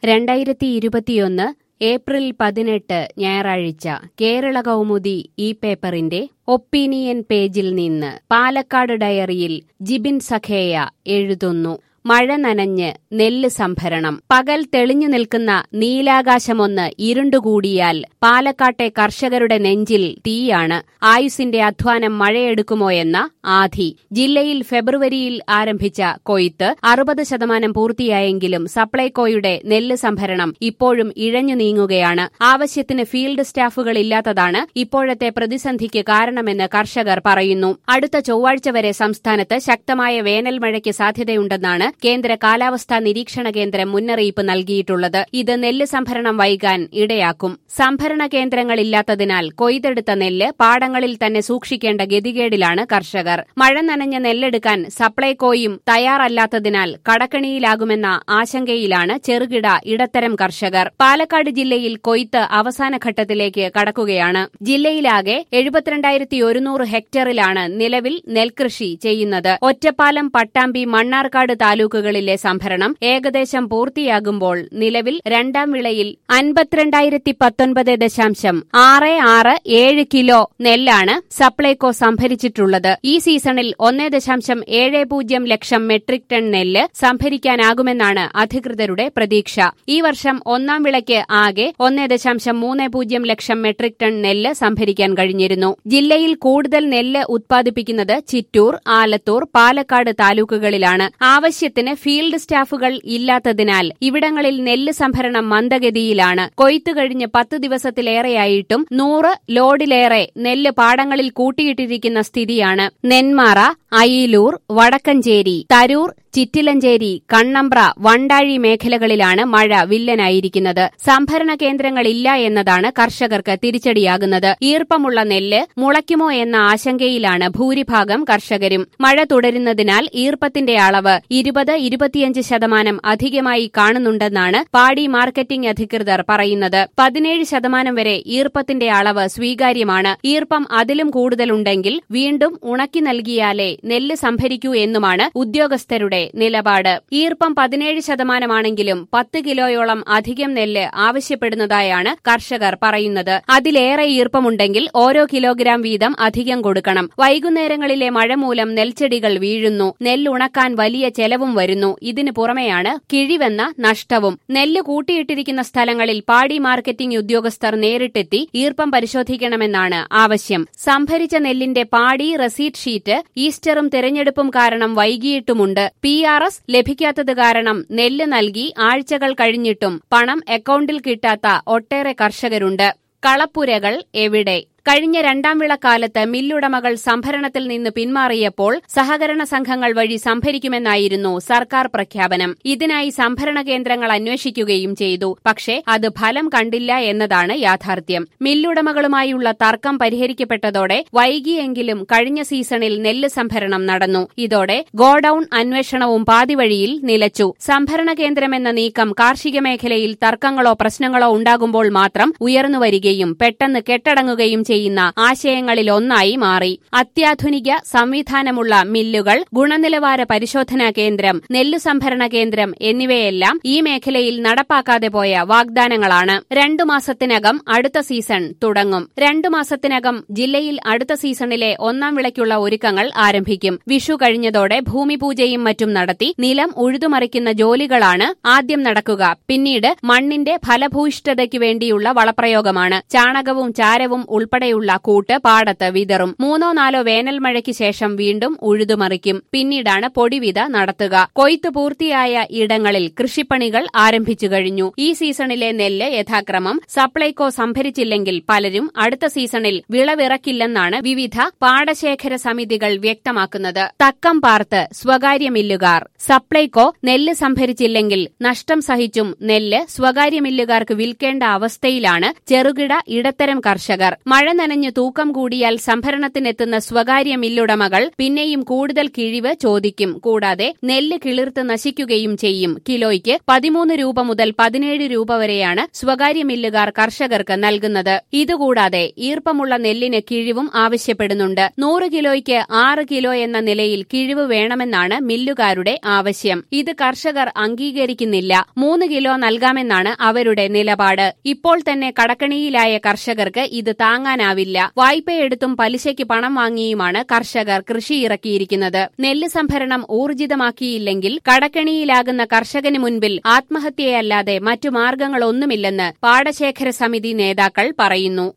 രണ്ടായിരത്തി ഇരുപത്തിയൊന്ന് ഏപ്രിൽ പതിനെട്ട് ഞായറാഴ്ച കേരള കൗമുദി ഈ പേപ്പറിന്റെ ഒപ്പീനിയൻ പേജിൽ നിന്ന് പാലക്കാട് ഡയറിയിൽ ജിബിൻ സഖേയ എഴുതുന്നു മഴ നനഞ്ഞ് നെല്ല് സംഭരണം പകൽ തെളിഞ്ഞു നിൽക്കുന്ന നീലാകാശമൊന്ന് ഇരുണ്ടുകൂടിയാൽ പാലക്കാട്ടെ കർഷകരുടെ നെഞ്ചിൽ തീയാണ് ആയുസിന്റെ അധ്വാനം മഴയെടുക്കുമോയെന്ന ആധി ജില്ലയിൽ ഫെബ്രുവരിയിൽ ആരംഭിച്ച കൊയ്ത്ത് അറുപത് ശതമാനം പൂർത്തിയായെങ്കിലും സപ്ലൈകോയുടെ നെല്ല് സംഭരണം ഇപ്പോഴും ഇഴഞ്ഞു നീങ്ങുകയാണ് ആവശ്യത്തിന് ഫീൽഡ് സ്റ്റാഫുകൾ ഇല്ലാത്തതാണ് ഇപ്പോഴത്തെ പ്രതിസന്ധിക്ക് കാരണമെന്ന് കർഷകർ പറയുന്നു അടുത്ത ചൊവ്വാഴ്ച വരെ സംസ്ഥാനത്ത് ശക്തമായ വേനൽ മഴയ്ക്ക് സാധ്യതയുണ്ടെന്നാണ് കേന്ദ്ര കാലാവസ്ഥാ നിരീക്ഷണ കേന്ദ്രം മുന്നറിയിപ്പ് നൽകിയിട്ടുള്ളത് ഇത് നെല്ല് സംഭരണം വൈകാൻ ഇടയാക്കും സംഭരണ കേന്ദ്രങ്ങളില്ലാത്തതിനാൽ കൊയ്തെടുത്ത നെല്ല് പാടങ്ങളിൽ തന്നെ സൂക്ഷിക്കേണ്ട ഗതികേടിലാണ് കർഷകർ മഴ നനഞ്ഞ നെല്ലെടുക്കാൻ സപ്ലൈകോയും തയ്യാറല്ലാത്തതിനാൽ കടക്കണിയിലാകുമെന്ന ആശങ്കയിലാണ് ചെറുകിട ഇടത്തരം കർഷകർ പാലക്കാട് ജില്ലയിൽ കൊയ്ത്ത് അവസാന ഘട്ടത്തിലേക്ക് കടക്കുകയാണ് ജില്ലയിലാകെ എഴുപത്തിരണ്ടായിരത്തി ഒരുന്നൂറ് ഹെക്ടറിലാണ് നിലവിൽ നെൽകൃഷി ചെയ്യുന്നത് ഒറ്റപ്പാലം പട്ടാമ്പി മണ്ണാർക്കാട് താലൂക്കുകളിലെ സംഭരണം ഏകദേശം പൂർത്തിയാകുമ്പോൾ നിലവിൽ രണ്ടാം വിളയിൽ അൻപത്തിരണ്ടായിരത്തി പത്തൊൻപത് ദശാംശം ആറ് ആറ് ഏഴ് കിലോ നെല്ലാണ് സപ്ലൈകോ സംഭരിച്ചിട്ടുള്ളത് ഈ സീസണിൽ ഒന്നേ ദശാംശം ഏഴ് പൂജ്യം ലക്ഷം മെട്രിക് ടൺ നെല്ല് സംഭരിക്കാനാകുമെന്നാണ് അധികൃതരുടെ പ്രതീക്ഷ ഈ വർഷം ഒന്നാം വിളയ്ക്ക് ആകെ ഒന്നേ ദശാംശം മൂന്ന് പൂജ്യം ലക്ഷം മെട്രിക് ടൺ നെല്ല് സംഭരിക്കാൻ കഴിഞ്ഞിരുന്നു ജില്ലയിൽ കൂടുതൽ നെല്ല് ഉത്പാദിപ്പിക്കുന്നത് ചിറ്റൂർ ആലത്തൂർ പാലക്കാട് താലൂക്കുകളിലാണ് ആവശ്യത്തിന് ഫീൽഡ് സ്റ്റാഫുകൾ ഇല്ലാത്തതിനാൽ ഇവിടങ്ങളിൽ നെല്ല് സംഭരണം മന്ദഗതിയിലാണ് കൊയ്ത്തു കഴിഞ്ഞ് പത്ത് ദിവസത്തിലേറെയായിട്ടും നൂറ് ലോഡിലേറെ നെല്ല് പാടങ്ങളിൽ കൂട്ടിയിട്ടിരിക്കുന്ന സ്ഥിതിയാണ് നെന്മാറ അയിലൂർ വടക്കഞ്ചേരി തരൂർ ചിറ്റിലഞ്ചേരി കണ്ണമ്പ്ര വണ്ടാഴി മേഖലകളിലാണ് മഴ വില്ലനായിരിക്കുന്നത് സംഭരണ കേന്ദ്രങ്ങളില്ല എന്നതാണ് കർഷകർക്ക് തിരിച്ചടിയാകുന്നത് ഈർപ്പമുള്ള നെല്ല് മുളയ്ക്കുമോ എന്ന ആശങ്കയിലാണ് ഭൂരിഭാഗം കർഷകരും മഴ തുടരുന്നതിനാൽ ഈർപ്പത്തിന്റെ അളവ് ഇരുപത് ഇരുപത്തിയഞ്ച് ശതമാനം അധികമായി കാണുന്നുണ്ടെന്നാണ് പാടി മാർക്കറ്റിംഗ് അധികൃതർ പറയുന്നത് പതിനേഴ് ശതമാനം വരെ ഈർപ്പത്തിന്റെ അളവ് സ്വീകാര്യമാണ് ഈർപ്പം അതിലും കൂടുതലുണ്ടെങ്കിൽ വീണ്ടും ഉണക്കി നൽകിയാലേ നെല്ല് സംഭരിക്കൂ എന്നുമാണ് ഉദ്യോഗസ്ഥരുടെ നിലപാട് ഈർപ്പം പതിനേഴ് ശതമാനമാണെങ്കിലും പത്ത് കിലോയോളം അധികം നെല്ല് ആവശ്യപ്പെടുന്നതായാണ് കർഷകർ പറയുന്നത് അതിലേറെ ഈർപ്പമുണ്ടെങ്കിൽ ഓരോ കിലോഗ്രാം വീതം അധികം കൊടുക്കണം വൈകുന്നേരങ്ങളിലെ മഴ മൂലം നെൽച്ചെടികൾ വീഴുന്നു നെല്ലുണക്കാൻ വലിയ ചെലവും വരുന്നു ഇതിനു പുറമെയാണ് കിഴിവെന്ന നഷ്ടവും നെല്ല് കൂട്ടിയിട്ടിരിക്കുന്ന സ്ഥലങ്ങളിൽ പാടി മാർക്കറ്റിംഗ് ഉദ്യോഗസ്ഥർ നേരിട്ടെത്തി ഈർപ്പം പരിശോധിക്കണമെന്നാണ് ആവശ്യം സംഭരിച്ച നെല്ലിന്റെ പാടി റസീറ്റ് ഷീറ്റ് ഈസ്റ്ററും തെരഞ്ഞെടുപ്പും കാരണം വൈകിയിട്ടുമുണ്ട് പി ആർ എസ് ലഭിക്കാത്തത് കാരണം നെല്ല് നൽകി ആഴ്ചകൾ കഴിഞ്ഞിട്ടും പണം അക്കൌണ്ടിൽ കിട്ടാത്ത ഒട്ടേറെ കർഷകരുണ്ട് കളപ്പുരകൾ എവിടെ കഴിഞ്ഞ രണ്ടാം വിളക്കാലത്ത് മില്ലുടമകൾ സംഭരണത്തിൽ നിന്ന് പിന്മാറിയപ്പോൾ സഹകരണ സംഘങ്ങൾ വഴി സംഭരിക്കുമെന്നായിരുന്നു സർക്കാർ പ്രഖ്യാപനം ഇതിനായി സംഭരണ കേന്ദ്രങ്ങൾ അന്വേഷിക്കുകയും ചെയ്തു പക്ഷേ അത് ഫലം കണ്ടില്ല എന്നതാണ് യാഥാർത്ഥ്യം മില്ലുടമകളുമായുള്ള തർക്കം പരിഹരിക്കപ്പെട്ടതോടെ വൈകിയെങ്കിലും കഴിഞ്ഞ സീസണിൽ നെല്ല് സംഭരണം നടന്നു ഇതോടെ ഗോഡൌൺ അന്വേഷണവും പാതിവഴിയിൽ നിലച്ചു സംഭരണ കേന്ദ്രമെന്ന നീക്കം കാർഷിക മേഖലയിൽ തർക്കങ്ങളോ പ്രശ്നങ്ങളോ ഉണ്ടാകുമ്പോൾ മാത്രം ഉയർന്നുവരികയും പെട്ടെന്ന് കെട്ടടങ്ങുകയും ചെയ്യുന്ന ആശയങ്ങളിലൊന്നായി മാറി അത്യാധുനിക സംവിധാനമുള്ള മില്ലുകൾ ഗുണനിലവാര പരിശോധനാ കേന്ദ്രം നെല്ലു സംഭരണ കേന്ദ്രം എന്നിവയെല്ലാം ഈ മേഖലയിൽ നടപ്പാക്കാതെ പോയ വാഗ്ദാനങ്ങളാണ് രണ്ടു മാസത്തിനകം അടുത്ത സീസൺ തുടങ്ങും രണ്ടു മാസത്തിനകം ജില്ലയിൽ അടുത്ത സീസണിലെ ഒന്നാം വിളയ്ക്കുള്ള ഒരുക്കങ്ങൾ ആരംഭിക്കും വിഷു കഴിഞ്ഞതോടെ ഭൂമിപൂജയും മറ്റും നടത്തി നിലം ഉഴുതുമറിക്കുന്ന ജോലികളാണ് ആദ്യം നടക്കുക പിന്നീട് മണ്ണിന്റെ ഫലഭൂയിഷ്ഠതയ്ക്കു വേണ്ടിയുള്ള വളപ്രയോഗമാണ് ചാണകവും ചാരവും ഉൾപ്പെടെയുള്ള കൂട്ട് പാടത്ത് വിതറും മൂന്നോ നാലോ വേനൽ മഴയ്ക്ക് ശേഷം വീണ്ടും ഉഴുതുമറിക്കും പിന്നീടാണ് പൊടിവിത നടത്തുക കൊയ്ത്ത് പൂർത്തിയായ ഇടങ്ങളിൽ കൃഷിപ്പണികൾ ആരംഭിച്ചു കഴിഞ്ഞു ഈ സീസണിലെ നെല്ല് യഥാക്രമം സപ്ലൈകോ സംഭരിച്ചില്ലെങ്കിൽ പലരും അടുത്ത സീസണിൽ വിളവിറക്കില്ലെന്നാണ് വിവിധ പാടശേഖര സമിതികൾ വ്യക്തമാക്കുന്നത് തക്കം പാർത്ത് സ്വകാര്യ മില്ലുകാർ സപ്ലൈകോ നെല്ല് സംഭരിച്ചില്ലെങ്കിൽ നഷ്ടം സഹിച്ചും നെല്ല് സ്വകാര്യ മില്ലുകാർക്ക് വിൽക്കേണ്ട അവസ്ഥയിലാണ് ചെറുകിട ഇടത്തരം കർഷകർ മഴ നനഞ്ഞ് തൂക്കം കൂടിയാൽ സംഭരണത്തിനെത്തുന്ന സ്വകാര്യ മില്ലുടമകൾ പിന്നെയും കൂടുതൽ കിഴിവ് ചോദിക്കും കൂടാതെ നെല്ല് കിളിർത്ത് നശിക്കുകയും ചെയ്യും കിലോയ്ക്ക് പതിമൂന്ന് രൂപ മുതൽ പതിനേഴ് രൂപ വരെയാണ് സ്വകാര്യ മില്ലുകാർ കർഷകർക്ക് നൽകുന്നത് ഇതുകൂടാതെ ഈർപ്പമുള്ള നെല്ലിന് കിഴിവും ആവശ്യപ്പെടുന്നുണ്ട് നൂറ് കിലോയ്ക്ക് ആറ് കിലോ എന്ന നിലയിൽ കിഴിവ് വേണമെന്നാണ് മില്ലുകാരുടെ ആവശ്യം ഇത് കർഷകർ അംഗീകരിക്കുന്നില്ല മൂന്ന് കിലോ നൽകാമെന്നാണ് അവരുടെ നിലപാട് ഇപ്പോൾ തന്നെ കടക്കണിയിലായ കർഷകർക്ക് ഇത് താങ്ങാനാവില്ല വായ്പയെടുത്തും പലിശയ്ക്ക് പണം വാങ്ങിയുമാണ് കർഷകർ കൃഷി ഇറക്കിയിരിക്കുന്നത് നെല്ല് സംഭരണം ഊർജിതമാക്കിയില്ലെങ്കിൽ കടക്കണിയിലാകുന്ന കർഷകന് മുൻപിൽ ആത്മഹത്യയല്ലാതെ മറ്റു മാർഗങ്ങളൊന്നുമില്ലെന്ന് പാടശേഖര സമിതി നേതാക്കൾ പറയുന്നു